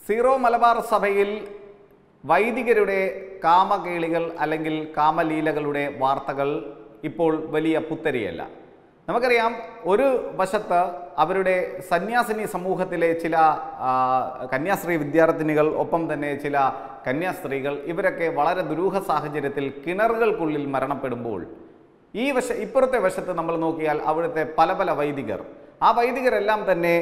zero Malabar സഭയിൽ വൈദികരുടെ കാമകേളികൾ അല്ലെങ്കിൽ കാമലീലകളുടെ വാർത്തകൾ ഇപ്പോൾ വലിയ പുത്തരിയല്ല നമുക്കറിയാം ഒരു വശത്ത് അവരുടെ സന്യാസിനി സമൂഹത്തിലെ ചില ആ, കന്യാസ്ത്രീ വിദ്യാർത്ഥിനികൾ ഒപ്പം തന്നെ ചില കന്യാസ്ത്രീകൾ ഇവരൊക്കെ വളരെ ദുരൂഹ സാഹചര്യത്തിൽ കിണറുകൾക്കുള്ളിൽ മരണപ്പെടുമ്പോൾ ഈ വശ ഇപ്പുറത്തെ വശത്ത് നമ്മൾ നോക്കിയാൽ അവിടുത്തെ പല പല വൈദികർ ആ വൈദികരെല്ലാം തന്നെ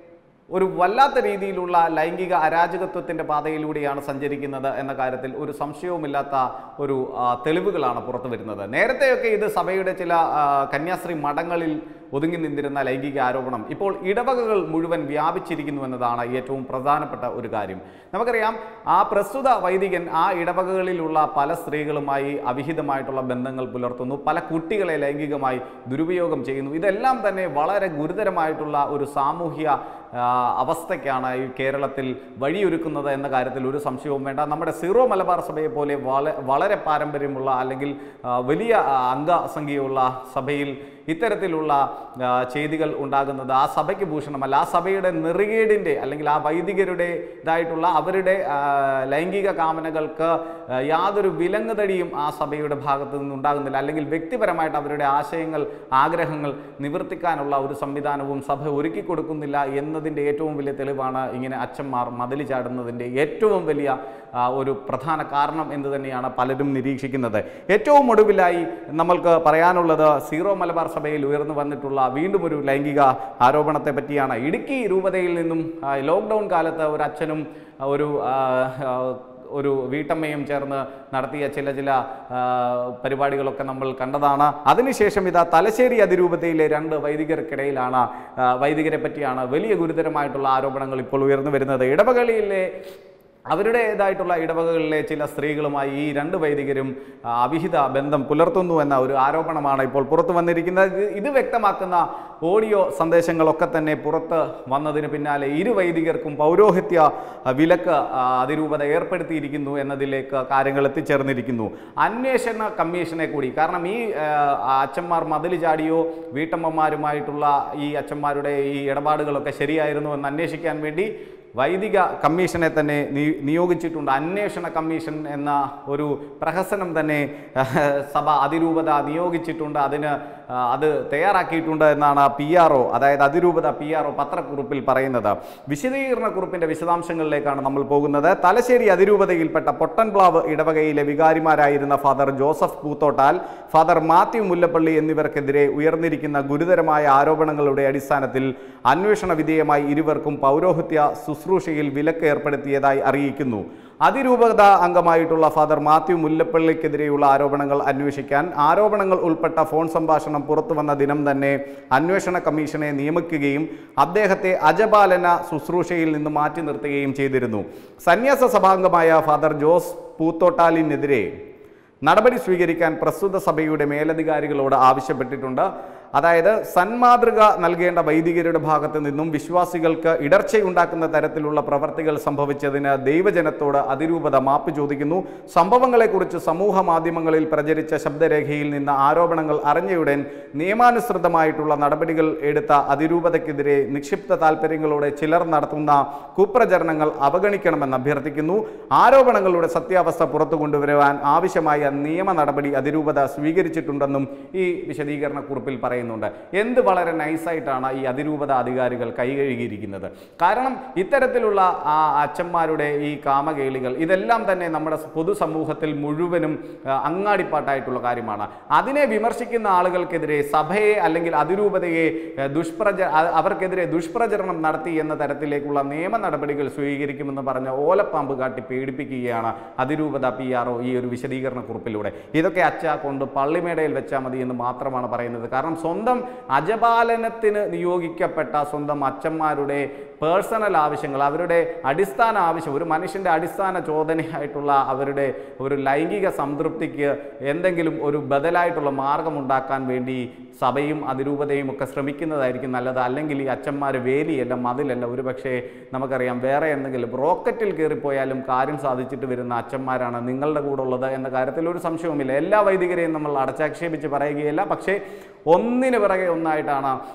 ഒരു വല്ലാത്ത രീതിയിലുള്ള ലൈംഗിക അരാജകത്വത്തിൻ്റെ പാതയിലൂടെയാണ് സഞ്ചരിക്കുന്നത് എന്ന കാര്യത്തിൽ ഒരു സംശയവുമില്ലാത്ത ഒരു ആ, തെളിവുകളാണ് പുറത്തു വരുന്നത് നേരത്തെയൊക്കെ ഇത് സഭയുടെ ചില ആ, കന്യാസ്ത്രീ മഠങ്ങളിൽ ഒതുങ്ങി നിന്നിരുന്ന ലൈംഗിക ആരോപണം ഇപ്പോൾ ഇടവകകൾ മുഴുവൻ വ്യാപിച്ചിരിക്കുന്നു എന്നതാണ് ഏറ്റവും പ്രധാനപ്പെട്ട ഒരു കാര്യം നമുക്കറിയാം ആ പ്രസ്തുത വൈദികൻ ആ ഇടവകകളിലുള്ള പല സ്ത്രീകളുമായി അവിഹിതമായിട്ടുള്ള ബന്ധങ്ങൾ പുലർത്തുന്നു പല കുട്ടികളെ ലൈംഗികമായി ദുരുപയോഗം ചെയ്യുന്നു ഇതെല്ലാം തന്നെ വളരെ ഗുരുതരമായിട്ടുള്ള ഒരു സാമൂഹ്യ ആ, അവസ്ഥയ്ക്കാണ് ഈ കേരളത്തിൽ വഴിയൊരുക്കുന്നത് എന്ന കാര്യത്തിൽ ഒരു സംശയവും വേണ്ട നമ്മുടെ സീറോ മലബാർ സഭയെ പോലെ വള- വളരെ പാരമ്പര്യമുള്ള അല്ലെങ്കിൽ ആ, വലിയ ആ, അംഗസംഖ്യയുള്ള സഭയിൽ ഇത്തരത്തിലുള്ള ആ, ചെയ്തികൾ ഉണ്ടാകുന്നത് ആ സഭയ്ക്ക് ഭൂഷണമല്ല ആ സഭയുടെ നെറുകേടിൻ്റെ അല്ലെങ്കിൽ ആ വൈദികരുടെ ഇതായിട്ടുള്ള അവരുടെ ആ, ലൈംഗിക കാമനകൾക്ക് ആ, യാതൊരു വിലങ്ങുതടിയും ആ സഭയുടെ ഭാഗത്തു നിന്നുണ്ടാകുന്നില്ല അല്ലെങ്കിൽ വ്യക്തിപരമായിട്ട് അവരുടെ ആശയങ്ങൾ ആഗ്രഹങ്ങൾ നിവർത്തിക്കാനുള്ള ഒരു സംവിധാനവും സഭ ഒരുക്കി കൊടുക്കുന്നില്ല എന്നതിൻ്റെ ഏറ്റവും വലിയ തെളിവാണ് ഇങ്ങനെ അച്ഛന്മാർ മതിൽ ചാടുന്നതിൻ്റെ ഏറ്റവും വലിയ ആ, ഒരു പ്രധാന കാരണം എന്ന് തന്നെയാണ് പലരും നിരീക്ഷിക്കുന്നത് ഏറ്റവും ഒടുവിലായി നമ്മൾക്ക് പറയാനുള്ളത് സീറോ മലബാർ സഭയിൽ ഉയർന്നു വന്നിട്ടുള്ള വീണ്ടും ഒരു ലൈംഗിക ആരോപണത്തെ പറ്റിയാണ് ഇടുക്കി രൂപതയിൽ നിന്നും ആ, ലോക്ക്ഡൗൺ കാലത്ത് ഒരു അച്ഛനും ആ, ഒരു ആ, ആ, ഒരു വീട്ടമ്മയും ചേർന്ന് നടത്തിയ ചില ചില ആ, പരിപാടികളൊക്കെ നമ്മൾ കണ്ടതാണ് അതിനുശേഷം ഇതാ തലശ്ശേരി അതിരൂപതയിലെ രണ്ട് വൈദികർക്കിടയിലാണ് ആ, വൈദികരെ പറ്റിയാണ് വലിയ ഗുരുതരമായിട്ടുള്ള ആരോപണങ്ങൾ ഇപ്പോൾ ഉയർന്നു വരുന്നത് ഇടവകളിയിലെ അവരുടേതായിട്ടുള്ള ഇടവകകളിലെ ചില സ്ത്രീകളുമായി ഈ രണ്ട് വൈദികരും ആ, അവിഹിത ബന്ധം പുലർത്തുന്നു എന്ന ഒരു ആരോപണമാണ് ഇപ്പോൾ പുറത്തു വന്നിരിക്കുന്നത് ഇത് ഇത് വ്യക്തമാക്കുന്ന ഓഡിയോ സന്ദേശങ്ങളൊക്കെ തന്നെ പുറത്ത് വന്നതിന് പിന്നാലെ ഇരു വൈദികർക്കും പൗരോഹിത്യ ആ, വിലക്ക് ആ, അതിരൂപത ഏർപ്പെടുത്തിയിരിക്കുന്നു എന്നതിലേക്ക് കാര്യങ്ങൾ എത്തിച്ചേർന്നിരിക്കുന്നു അന്വേഷണ കമ്മീഷനെ കൂടി കാരണം ഈ ആ, അച്ഛന്മാർ മതിൽ ചാടിയോ വീട്ടമ്മമാരുമായിട്ടുള്ള ഈ അച്ഛന്മാരുടെ ഈ ഇടപാടുകളൊക്കെ ശരിയായിരുന്നു എന്ന് അന്വേഷിക്കാൻ വേണ്ടി വൈദിക കമ്മീഷനെ തന്നെ നി- നിയോഗിച്ചിട്ടുണ്ട് അന്വേഷണ കമ്മീഷൻ എന്ന ഒരു പ്രഹസനം തന്നെ ആഹ്, സഭ അതിരൂപത നിയോഗിച്ചിട്ടുണ്ട് അതിന് ആ, അത് തയ്യാറാക്കിയിട്ടുണ്ട് എന്നാണ് പി ആർ ഒ അതായത് അതിരൂപത പി ആർ ഒ പത്രക്കുറിപ്പിൽ പറയുന്നത് വിശദീകരണ കുറിപ്പിന്റെ വിശദാംശങ്ങളിലേക്കാണ് നമ്മൾ പോകുന്നത് തലശ്ശേരി അതിരൂപതയിൽപ്പെട്ട പൊട്ടൻപ്ലാവ് ഇടവകയിലെ വികാരിമാരായിരുന്ന father Joseph Poothottal father Mathew Mullappally എന്നിവർക്കെതിരെ ഉയർന്നിരിക്കുന്ന ഗുരുതരമായ ആരോപണങ്ങളുടെ അടിസ്ഥാനത്തിൽ അന്വേഷണ വിധേയമായി ഇരുവർക്കും പൗരോഹിത്യ ശുശ്രൂഷയിൽ വിലക്ക് ഏർപ്പെടുത്തിയതായി അറിയിക്കുന്നു അതിരൂപത അംഗമായിട്ടുള്ള ഫാദർ മാത്യു മുല്ലപ്പള്ളിക്കെതിരെയുള്ള ആരോപണങ്ങൾ അന്വേഷിക്കാൻ ആരോപണങ്ങൾ ഉൾപ്പെട്ട ഫോൺ സംഭാഷണം പുറത്തു വന്ന ദിനം തന്നെ അന്വേഷണ കമ്മീഷനെ നിയമിക്കുകയും അദ്ദേഹത്തെ അജപാലന ശുശ്രൂഷയിൽ നിന്ന് മാറ്റി നിർത്തുകയും ചെയ്തിരുന്നു സന്യാസ സഭാംഗമായ ഫാദർ ജോസ് പൂത്തോട്ടാലിനെതിരെ നടപടി സ്വീകരിക്കാൻ പ്രസ്തുത സഭയുടെ മേലധികാരികളോട് ആവശ്യപ്പെട്ടിട്ടുണ്ട് അതായത് സന്മാതൃക നൽകേണ്ട വൈദികരുടെ ഭാഗത്തു നിന്നും വിശ്വാസികൾക്ക് ഇടർച്ചയുണ്ടാക്കുന്ന തരത്തിലുള്ള പ്രവർത്തികൾ സംഭവിച്ചതിന് ദൈവജനത്തോട് അതിരൂപത മാപ്പ് ചോദിക്കുന്നു സംഭവങ്ങളെക്കുറിച്ച് സമൂഹ മാധ്യമങ്ങളിൽ പ്രചരിച്ച ശബ്ദരേഖയിൽ നിന്ന് ആരോപണങ്ങൾ അറിഞ്ഞയുടൻ നിയമാനുസൃതമായിട്ടുള്ള നടപടികൾ എടുത്ത അതിരൂപതയ്ക്കെതിരെ നിക്ഷിപ്ത താൽപ്പര്യങ്ങളോടെ ചിലർ നടത്തുന്ന കുപ്രചരണങ്ങൾ അവഗണിക്കണമെന്ന് അഭ്യർത്ഥിക്കുന്നു ആരോപണങ്ങളുടെ സത്യാവസ്ഥ പുറത്തു കൊണ്ടുവരുവാൻ ആവശ്യമായ നിയമ നടപടി അതിരൂപത സ്വീകരിച്ചിട്ടുണ്ടെന്നും ഈ വിശദീകരണ കുറിപ്പിൽ പറയുന്നുണ്ട് എന്ത് വളരെ നൈസായിട്ടാണ് ഈ അതിരൂപത അധികാരികൾ കൈകഴുകിയിരിക്കുന്നത് കാരണം ഇത്തരത്തിലുള്ള ആ അച്ഛന്മാരുടെ ഈ കാമകേളികൾ ഇതെല്ലാം തന്നെ നമ്മുടെ പൊതുസമൂഹത്തിൽ മുഴുവനും ആ, അങ്ങാടിപ്പാട്ടായിട്ടുള്ള കാര്യമാണ് അതിനെ വിമർശിക്കുന്ന ആളുകൾക്കെതിരെ സഭയെ അല്ലെങ്കിൽ അതിരൂപതയെ ആ, ദുഷ്പ്രച അ- അവർക്കെതിരെ ദുഷ്പ്രചരണം നടത്തി എന്ന തരത്തിലേക്കുള്ള നിയമ നടപടികൾ സ്വീകരിക്കുമെന്ന് പറഞ്ഞ ഓലപ്പാമ്പ് കാട്ടി പേടിപ്പിക്കുകയാണ് അതിരൂപത പി ആർ ഈ ഒരു വിശദീകരണ കുറിപ്പിലൂടെ ഇതൊക്കെ അച്ഛ കൊണ്ട് പള്ളിമേടയിൽ വെച്ചാൽ മതി എന്ന് മാത്രമാണ് പറയുന്നത് കാരണം സ്വന്തം അജപാലനത്തിന് നിയോഗിക്കപ്പെട്ട സ്വന്തം അച്ഛന്മാരുടെ പേഴ്സണൽ ആവശ്യങ്ങൾ അവരുടെ അടിസ്ഥാന ആവശ്യം ഒരു മനുഷ്യൻ്റെ അടിസ്ഥാന ചോദനയായിട്ടുള്ള അവരുടെ ഒരു ലൈംഗിക സംതൃപ്തിക്ക് എന്തെങ്കിലും ഒരു ബദലായിട്ടുള്ള മാർഗമുണ്ടാക്കാൻ വേണ്ടി സഭയും അതിരൂപതയും ഒക്കെ ശ്രമിക്കുന്നതായിരിക്കും നല്ലത് അല്ലെങ്കിൽ ഈ അച്ഛന്മാർ വേലിയല്ല മതിലല്ല ഒരുപക്ഷെ നമുക്കറിയാം വേറെ എന്തെങ്കിലും റോക്കറ്റിൽ കയറിപ്പോയാലും കാര്യം സാധിച്ചിട്ട് വരുന്ന അച്ഛന്മാരാണ് നിങ്ങളുടെ കൂടെ ഉള്ളത് എന്ന കാര്യത്തിൽ ഒരു സംശയവുമില്ല എല്ലാ വൈദികരെയും നമ്മൾ അടച്ചാക്ഷേപിച്ച് പറയുകയില്ല പക്ഷേ ഒന്നിന് പിറകെ ഒന്നായിട്ടാണ്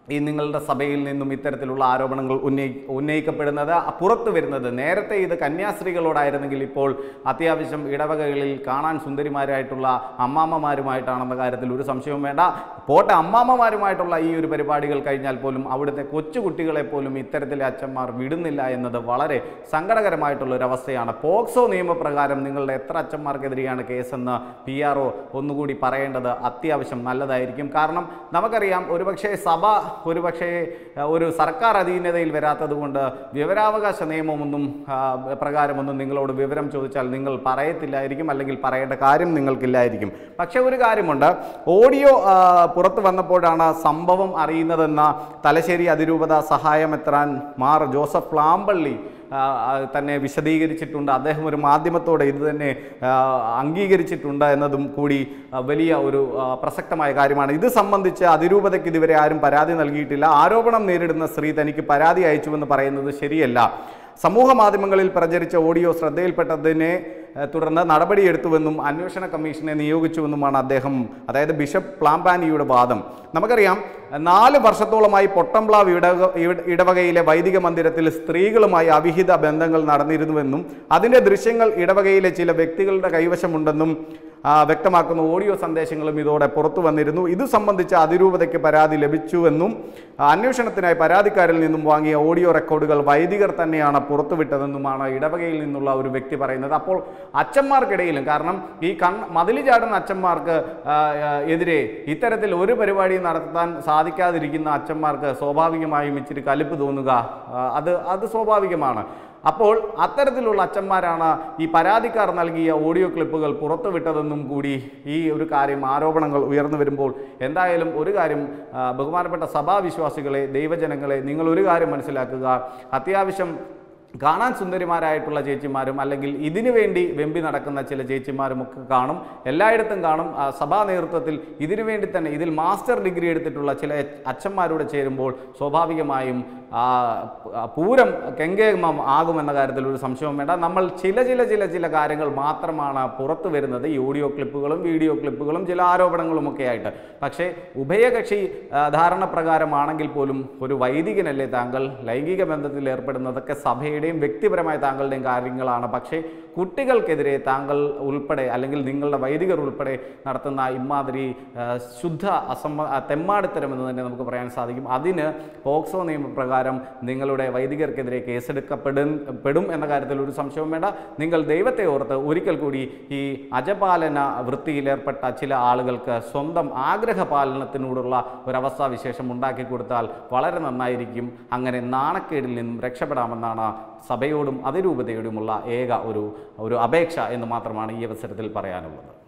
ഈ നിങ്ങളുടെ സഭയിൽ നിന്നും ഇത്തരത്തിലുള്ള ആരോപണങ്ങൾ ഉന്നയി ഉന്നയിക്കപ്പെടുന്നത് പുറത്തു വരുന്നത് നേരത്തെ ഇത് കന്യാസ്ത്രീകളോടായിരുന്നെങ്കിൽ ഇപ്പോൾ അത്യാവശ്യം ഇടവകകളിൽ കാണാൻ സുന്ദരിമാരായിട്ടുള്ള അമ്മാമ്മമാരുമായിട്ടാണെന്ന കാര്യത്തിൽ ഒരു സംശയവും വേണ്ട പോട്ടെ അമ്മാമ്മമാരുമായിട്ടുള്ള ഈ ഒരു പരിപാടികൾ കഴിഞ്ഞാൽ പോലും അവിടുത്തെ കൊച്ചുകുട്ടികളെ പോലും ഇത്തരത്തിലെ അച്ഛന്മാർ വിടുന്നില്ല എന്നത് വളരെ സങ്കടകരമായിട്ടുള്ള ഒരു അവസ്ഥയാണ് പോക്സോ നിയമപ്രകാരം നിങ്ങളുടെ എത്ര അച്ഛന്മാർക്കെതിരെയാണ് കേസെന്ന് പി ആർ ഒ ഒന്നുകൂടി പറയേണ്ടത് അത്യാവശ്യം നല്ലതായിരിക്കും കാരണം നമുക്കറിയാം ഒരുപക്ഷെ സഭ ഒരുപക്ഷെ അഹ്, ഒരു സർക്കാർ അധീനതയിൽ വരാത്തത് കൊണ്ട് വിവരാവകാശ നിയമമൊന്നും ആ, പ്രകാരമൊന്നും നിങ്ങളോട് വിവരം ചോദിച്ചാൽ നിങ്ങൾ പറയത്തില്ലായിരിക്കും അല്ലെങ്കിൽ പറയേണ്ട കാര്യം നിങ്ങൾക്കില്ലായിരിക്കും പക്ഷേ ഒരു കാര്യമുണ്ട് ഓഡിയോ ആ, പുറത്തു വന്നപ്പോഴാണ് സംഭവം അറിയുന്നതെന്ന തലശ്ശേരി അതിരൂപത സഹായമെത്രാൻ മാർ ജോസഫ് പ്ലാമ്പള്ളി ആ, ആ, തന്നെ വിശദീകരിച്ചിട്ടുണ്ട് അദ്ദേഹം ഒരു മാധ്യമത്തോടെ ഇത് തന്നെ ആ, അംഗീകരിച്ചിട്ടുണ്ട് എന്നതും കൂടി ആ, വലിയ ഒരു ആ, പ്രസക്തമായ കാര്യമാണ് ഇത് സംബന്ധിച്ച് അതിരൂപതയ്ക്ക് ഇതുവരെ ആരും പരാതി നൽകിയിട്ടില്ല ആരോപണം നേരിടുന്ന സ്ത്രീ തനിക്ക് പരാതി അയച്ചുവെന്ന് പറയുന്നത് ശരിയല്ല സമൂഹ മാധ്യമങ്ങളിൽ പ്രചരിച്ച ഓഡിയോ ശ്രദ്ധയിൽപ്പെട്ടതിനെ ഏഹ്, തുടർന്ന് നടപടിയെടുത്തുവെന്നും അന്വേഷണ കമ്മീഷനെ നിയോഗിച്ചുവെന്നുമാണ് അദ്ദേഹം അതായത് ബിഷപ്പ് പ്ലാംപാനിയുടെ വാദം നമുക്കറിയാം നാല് വർഷത്തോളമായി പൊട്ടംപ്ലാവ് ഇടവക ഇട- ഇടവകയിലെ വൈദിക മന്ദിരത്തിൽ സ്ത്രീകളുമായി അവിഹിത ബന്ധങ്ങൾ നടന്നിരുന്നുവെന്നും അതിൻ്റെ ദൃശ്യങ്ങൾ ഇടവകയിലെ ചില വ്യക്തികളുടെ കൈവശമുണ്ടെന്നും ആ, വ്യക്തമാക്കുന്ന ഓഡിയോ സന്ദേശങ്ങളും ഇതോടെ പുറത്തു വന്നിരുന്നു ഇത് സംബന്ധിച്ച് അതിരൂപതയ്ക്ക് പരാതി ലഭിച്ചുവെന്നും ആ, അന്വേഷണത്തിനായി പരാതിക്കാരിൽ നിന്നും വാങ്ങിയ ഓഡിയോ റെക്കോർഡുകൾ വൈദികർ തന്നെയാണ് പുറത്തുവിട്ടതെന്നുമാണ് ഇടവകയിൽ നിന്നുള്ള ഒരു വ്യക്തി പറയുന്നത് അപ്പോൾ അച്ഛന്മാർക്കിടയിലും കാരണം ഈ കൺ മതിൽ ചാടുന്ന അച്ഛന്മാർക്ക് ആ, ആ, എതിരെ ഇത്തരത്തിൽ ഒരു പരിപാടിയും നടത്താൻ സാധിക്കാതിരിക്കുന്ന അച്ഛന്മാർക്ക് സ്വാഭാവികമായും ഇച്ചിരി കലിപ്പ് തോന്നുക ആ, അത് അത് സ്വാഭാവികമാണ് അപ്പോൾ അത്തരത്തിലുള്ള അച്ഛന്മാരാണ് ഈ പരാതിക്കാർ നൽകിയ ഓഡിയോ ക്ലിപ്പുകൾ പുറത്തുവിട്ടതെന്നും കൂടി ഈ ഒരു കാര്യം ആരോപണങ്ങൾ ഉയർന്നു വരുമ്പോൾ എന്തായാലും ഒരു കാര്യം ആ, ബഹുമാനപ്പെട്ട സഭാവിശ്വാസികളെ ദൈവജനങ്ങളെ നിങ്ങൾ ഒരു കാര്യം മനസ്സിലാക്കുക അത്യാവശ്യം കാണാൻ സുന്ദരിമാരായിട്ടുള്ള ചേച്ചിമാരും അല്ലെങ്കിൽ ഇതിനു വേണ്ടി വെമ്പി നടക്കുന്ന ചില ചേച്ചിമാരും ഒക്കെ കാണും എല്ലായിടത്തും കാണും ആ, സഭാ നേതൃത്വത്തിൽ ഇതിനു വേണ്ടി തന്നെ ഇതിൽ മാസ്റ്റർ ഡിഗ്രി എടുത്തിട്ടുള്ള ചില അച്ഛന്മാരോട് ചേരുമ്പോൾ സ്വാഭാവികമായും ആ, ആ, പൂരം കെങ്കേമം ആകുമെന്ന കാര്യത്തിൽ ഒരു സംശയവും വേണ്ട നമ്മൾ ചില ചില ചില ചില കാര്യങ്ങൾ മാത്രമാണ് പുറത്തു വരുന്നത് ഈ ഓഡിയോ ക്ലിപ്പുകളും വീഡിയോ ക്ലിപ്പുകളും ചില ആരോപണങ്ങളും ഒക്കെ ആയിട്ട് പക്ഷേ ഉഭയകക്ഷി ആ, ധാരണ പ്രകാരമാണെങ്കിൽ പോലും ഒരു വൈദികനല്ലേ താങ്കൾ ലൈംഗിക ബന്ധത്തിൽ ഏർപ്പെടുന്നതൊക്കെ സഭയുടെയും വ്യക്തിപരമായ താങ്കളുടെയും കാര്യങ്ങളാണ് പക്ഷേ കുട്ടികൾക്കെതിരെ താങ്കൾ ഉൾപ്പെടെ അല്ലെങ്കിൽ നിങ്ങളുടെ വൈദികർ ഉൾപ്പെടെ നടത്തുന്ന ഇമാതിരി ആ, ശുദ്ധ അസമ്മ ആ, തെമ്മാടിത്തരം എന്ന് തന്നെ നമുക്ക് പറയാൻ സാധിക്കും അതിന് പോക്സോ നിയമപ്രകാരം നിങ്ങളുടെ വൈദികർക്കെതിരെ കേസെടുക്കപ്പെടും പെടും എന്ന കാര്യത്തിൽ ഒരു സംശയവും വേണ്ട നിങ്ങൾ ദൈവത്തെ ഓർത്ത് ഒരിക്കൽ കൂടി ഈ അജപാലന വൃത്തിയിലേർപ്പെട്ട ചില ആളുകൾക്ക് സ്വന്തം ആഗ്രഹപാലനത്തിനോടുള്ള ഒരവസ്ഥാവിശേഷം ഉണ്ടാക്കി കൊടുത്താൽ വളരെ നന്നായിരിക്കും അങ്ങനെ നാണക്കേടിൽ നിന്നും രക്ഷപ്പെടാമെന്നാണ് സഭയോടും അതിരൂപതയോടുമുള്ള ഏക ഒരു ഒരു അപേക്ഷ എന്ന് മാത്രമാണ് ഈ അവസരത്തിൽ പറയാനുള്ളത്